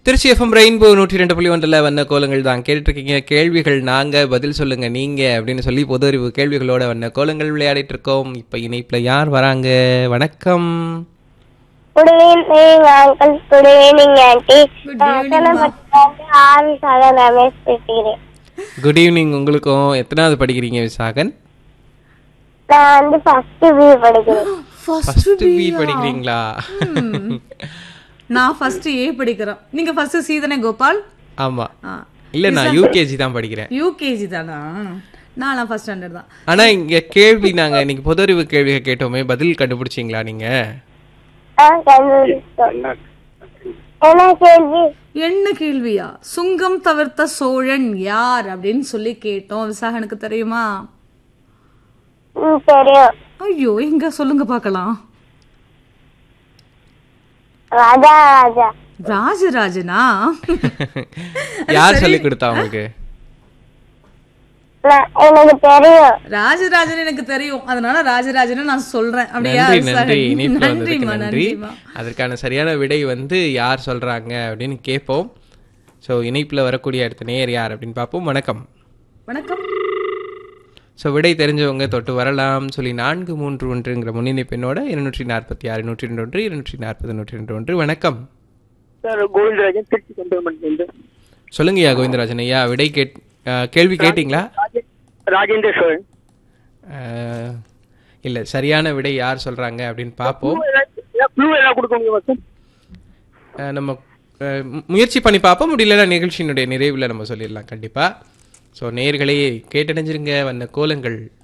Trichy FM rainbow நூற்றி ரெண்டு புள்ளி ஒன்றில் வந்த கோலங்கள் தான் கேட்டுருக்கீங்க கேள்விகள் நாங்கள் பதில் சொல்லுங்க நீங்க அப்படின்னு சொல்லி பொது அறிவு கேள்விகளோட வந்த கோலங்கள் விளையாடிட்டு இருக்கோம் இப்போ இணைப்பில் யார் வராங்க வணக்கம் good evening uncle good evening aunty Good நான் evening, அசனப்பட்டிலேருந்து ஆர் சாகர் ரமேஷ் பேசுகிறேன் குட் ஈவினிங் உங்களுக்கும் எத்தனாவது படிக்கிறீங்க விசாகன் நான் வந்து ஃபர்ஸ்ட் பி படிக்கிறேன் ஃபர்ஸ்ட் பி படிக்கிறீங்களா நான் ஃபர்ஸ்ட் ஏ படிக்கிறேன் நீங்க ஃபர்ஸ்ட் சி தானே கோபால் ஆமா இல்ல நான் யூகேஜி தான் படிக்கிறேன் யூகேஜி தானா நான் ஃபர்ஸ்ட் ஸ்டாண்டர்ட் தான் ஆனா இங்க கேள்வி நாங்க இன்னைக்கு பொது அறிவு கேள்விகள் கேட்டோமே பதில் கண்டுபிடிச்சிங்களா நீங்க ஆ கண்டுபிடிச்சோம் என்ன கேள்வி என்ன கேள்வியா சுங்கம் தவிர்த்த சோழன் யார் அப்படின்னு சொல்லி கேட்டோம் விசாகனுக்கு தெரியுமா ம் தெரியும் ஐயோ எங்க சொல்லுங்க பார்க்கலாம் ராஜா ராஜா ராஜராஜனா யார் சொல்லி கொடுத்தா உங்களுக்கு நான் எனக்கு தெரியும் ராஜராஜன் எனக்கு தெரியும் அதனால ராஜராஜனை நான் சொல்றேன் அப்படியா நன்றி விசாகன்? நன்றி இணைப்புல வந்ததுக்கு நன்றிம்மா நன்றி நன்றிம்மா அதற்கான சரியான விடை வந்து யார் சொல்றாங்க அப்படின்னு கேட்போம் ஸோ இணைப்புல வரக்கூடிய அடுத்த நேர் யார் அப்படின்னு பார்ப்போம் வணக்கம் வணக்கம் ஸோ விடை தெரிஞ்சவங்க தொட்டு வரலாம் சொல்லி நான்கு மூன்று ஒன்றுங்கிற முன்னிலை பெண்ணோட இருநூற்றி நாற்பத்தி ஆறு நூற்றி ரெண்டு ஒன்று இருநூற்றி நாற்பது நூற்றி ரெண்டு ஒன்று வணக்கம் சார் கோவிந்தராஜன் திருச்சி கண்டோன்மெண்ட் வந்து சொல்லுங்கய்யா கோவிந்தராஜன் ஐயா விடை கேட் அஹ், கேள்வி கேட்டிங்களா ராஜேந்திர சோழன் அஹ், இல்ல சரியான விடை யார் சொல்றாங்க அப்படின்னு பார்ப்போம் க்ளூ எல்லாம் கொடுக்க முடியுமா சார் அஹ், நம்ம அஹ், மு- முயற்சி பண்ணி பார்ப்போம் முடியலன்னா நிகழ்ச்சியினுடைய நிறைவில் நம்ம சொல்லிடலாம் கண்டிப்பா ஸோ நேர்களே கேட்டடைஞ்சிருங்க வந்த கோலங்கள்